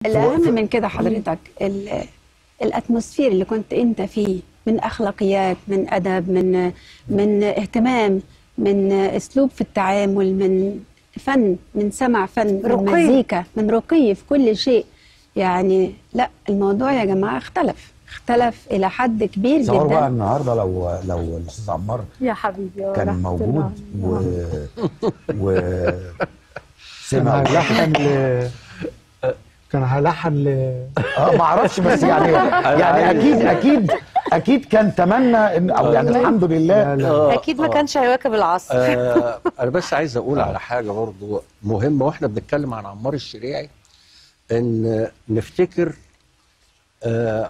الاهم من كده حضرتك ال- الاتموسفير اللي كنت انت فيه من اخلاقيات من ادب من من اهتمام من اسلوب في التعامل من فن من سمع فن من رقي. مزيكا من رقي في كل شيء يعني لا الموضوع يا جماعه اختلف اختلف الى حد كبير تصور بقى جدا النهارده لو لو الاستاذ عمار يا حبيبي يا كان رحمة موجود الله. و و كان سمع هيلحن ل كان هيلحن ل اه ما اعرفش بس يعني يعني اكيد اكيد اكيد كان تمنى ان او يعني الحمد لله لا لا اكيد ما كانش هيواكب العصر آه انا بس عايز اقول على حاجه برضو مهمه واحنا بنتكلم عن عمار الشريعي ان نفتكر آه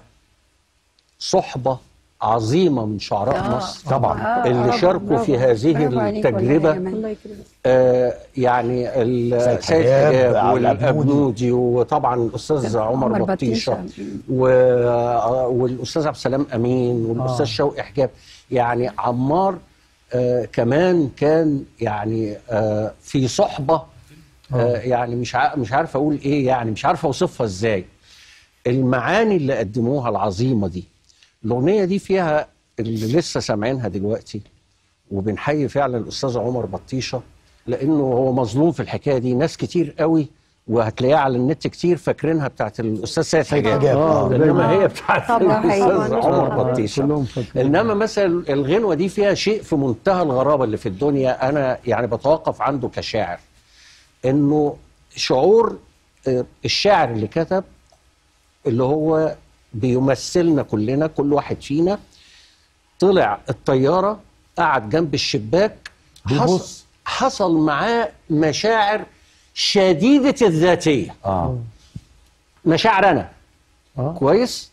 صحبه عظيمه من شعراء آه. مصر طبعا آه، اللي برافو، شاركوا برافو. في هذه برافو عليك والله يا التجربه جمال. الله يكرمك آه يعني ال- سيد سيد حجاب، حجاب الأبنودي. والابنودي وطبعا الاستاذ عمر عمر بطيشه بطيشة. و- والاستاذ عبد السلام امين والاستاذ آه. شوقي حجاب يعني عمار آه كمان كان يعني آه في صحبه آه يعني مش ع- مش عارف اقول ايه يعني مش عارف اوصفها ازاي المعاني اللي قدموها العظيمه دي الاغنيه دي فيها اللي لسه سامعينها دلوقتي وبنحيي فعلا الاستاذ عمر بطيشه لانه هو مظلوم في الحكايه دي ناس كتير قوي وهتلاقيها على النت كتير فاكرينها بتاعت الاستاذ سيد سيد حجاب حجاب آه، آه. انما هي بتاعت طبعا، الاستاذ أيوة. عمر آه، بطيشه كلهم فاكرين. انما مثلا الغنوه دي فيها شيء في منتهى الغرابه اللي في الدنيا انا يعني بتوقف عنده كشاعر انه شعور آه، الشاعر اللي كتب اللي هو بيمثلنا كلنا كل واحد فينا طلع الطياره قعد جنب الشباك حصل, بيبص. حصل معاه مشاعر شديده الذاتيه اه مشاعر انا آه. كويس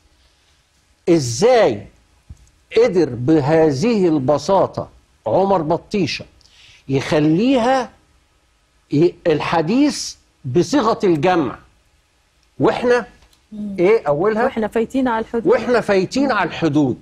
ازاي قدر بهذه البساطه عمر بطيشه يخليها ي- الحديث بصيغه الجمع واحنا ايه اولها واحنا فايتين على الحدود واحنا فايتين على الحدود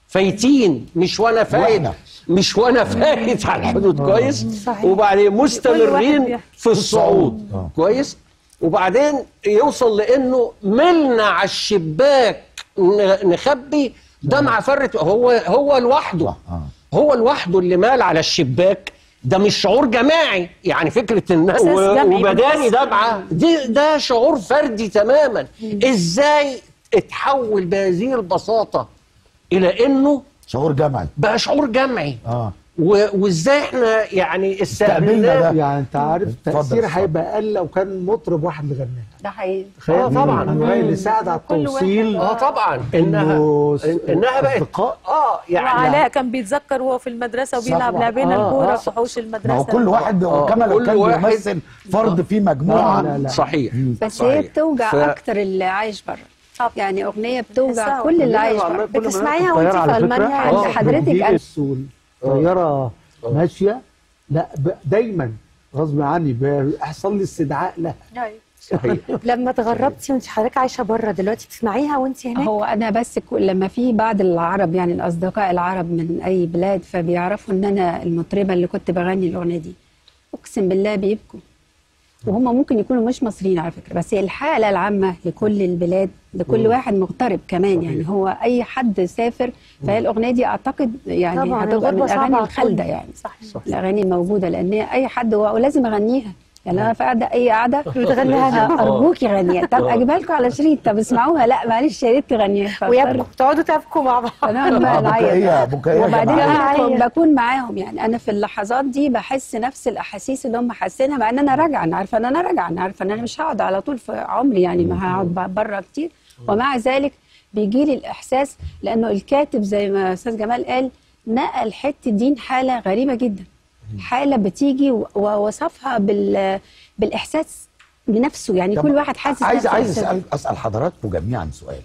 فايتين مش وانا فايت وإحنا. مش وانا فايت على الحدود كويس صحيح. وبعدين كل واحد مستمرين بيحكي. في الصعود آه. كويس وبعدين يوصل لانه ملنا على الشباك ن- نخبي دمعه فرت هو هو لوحده آه. هو لوحده اللي مال على الشباك ده مش شعور جماعي يعني فكره ان إحساس و- جمعي وبداني بالنص. دمعه دي ده شعور فردي تماما ازاي اتحول بهذه البساطه الى انه شعور جمعي بقى شعور جمعي اه و- وازاي احنا يعني استقبلنا استقبلناه ده. يعني انت عارف اتفضل، التأثير اتفضل. هيبقى اقل لو كان مطرب واحد اللي غناها ده حقيقي تخيل آه، طبعاً. الأنواع اللي ساعد على كل واحد. التوصيل اه طبعا انها إنه انها بقت أصدقاء. اه يعني وعلاء كان بيتذكر وهو في المدرسه وبيلعب صح. لعبنا آه، الكوره آه، في حوش المدرسه ما هو كل واحد آه، كما لو كل كان واحد- بيمثل فرد في مجموعه لا، لا. صحيح بس هي صحيح. بتوجع ف- اكتر اللي عايش بره طبعا. يعني اغنيه بتوجع بتحسها كل اللي عايش والله بره كل ما بتسمعيها نركب وانت طيارة في على فكرة، ألمانيا آه، عند حضرتك بنجيبس والطيارة ماشية لا ب- دايما غصب عني بيحصل لي استدعاء لها صحيح لما اتغربتي وانت حضرتك عايشه بره دلوقتي تسمعيها وانت هناك هو انا بس ك- لما في بعض العرب يعني الاصدقاء العرب من اي بلاد فبيعرفوا ان انا المطربه اللي كنت بغني الاغنيه دي اقسم بالله بيبكوا وهم ممكن يكونوا مش مصريين على فكره بس الحاله العامه لكل البلاد لكل واحد مغترب كمان يعني هو اي حد سافر فهي الاغنيه دي اعتقد يعني طبعا هتبقى من الغربه صعبه الاغاني على الخالده الكل. يعني صحيح الاغاني الموجوده لان هي اي حد هو ولازم اغنيها يعني انا في قاعده اي قاعده بتغنيها آه، ارجوكي غنيها طب اجيبها لكم على شريط طب اسمعوها لا معلش يا ريت تغنيها ويبكوا تقعدوا تبكوا مع بعض فنقعد بقى بكائيه نعيط بكائيه وبعدين جماعية. انا جماعية. بكون معاهم يعني انا في اللحظات دي بحس نفس الاحاسيس اللي هم حاسينها مع ان انا راجعه انا عارفه ان انا راجعه انا عارفه ان انا مش هقعد على طول في عمري يعني ما هقعد بره كتير ومع ذلك بيجي لي الاحساس لانه الكاتب زي ما استاذ جمال قال نقل حته دين حاله غريبه جدا حاله بتيجي و- ووصفها بال بالاحساس بنفسه يعني طب كل واحد حاسس عايز نفس عايز الإحساس. اسال اسال حضراتكم جميعا سؤال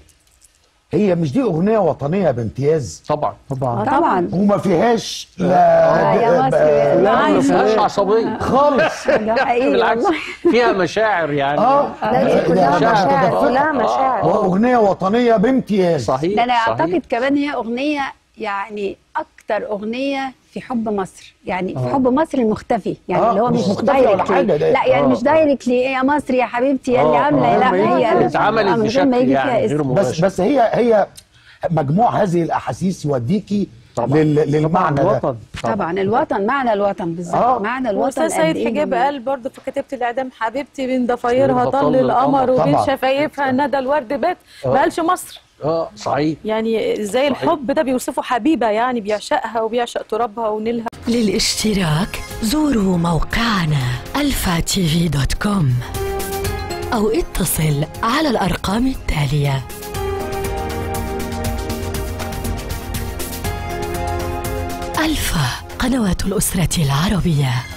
هي مش دي اغنيه وطنيه بامتياز طبعا طبعا آه طبعا وما فيهاش آه، لا يا مصر، ب- لا ما عايزة. فيهاش عصبيه خالص ده حقيقي بالعكس والله فيها مشاعر يعني اه لا دي ده- كلها ده مشاعر متدفقة. كلها مشاعر واغنيه وطنيه بامتياز صحيح ده انا صحيح. اعتقد كمان هي اغنيه يعني اكتر اغنيه في حب مصر يعني في حب مصر المختفي يعني آه، اللي هو مش مش مختفي ولا دايركتلي حاجة ده. لا يعني آه، مش آه. دايركتلي ايه يا مصر يا حبيبتي يا اللي آه، عامله آه، لا ما يجي هي اتعملت آه، من غير ما بشكل يجي فيها يعني اسم. غير بس مباشر بس هي هي مجموع هذه الاحاسيس يوديكي طبعاً. لل- للمعنى ده الوطن طبعا الوطن معنى الوطن بالظبط آه. معنى الوطن واستاذ قد سيد إيه حجاب جميل. قال برضه في كتابه الاعدام حبيبتي بين ضفايرها ضفايرها طل طل القمر القمر. وبين طبعاً. شفايفها ندى الورد بات ما قالش مصر اه صحيح يعني ازاي الحب ده بيوصفه حبيبه يعني بيعشقها وبيعشق ترابها ونيلها للاشتراك زوروا موقعنا الفا تي في دوت كوم أو اتصل على الأرقام التالية ألفا قنوات الأسرة العربية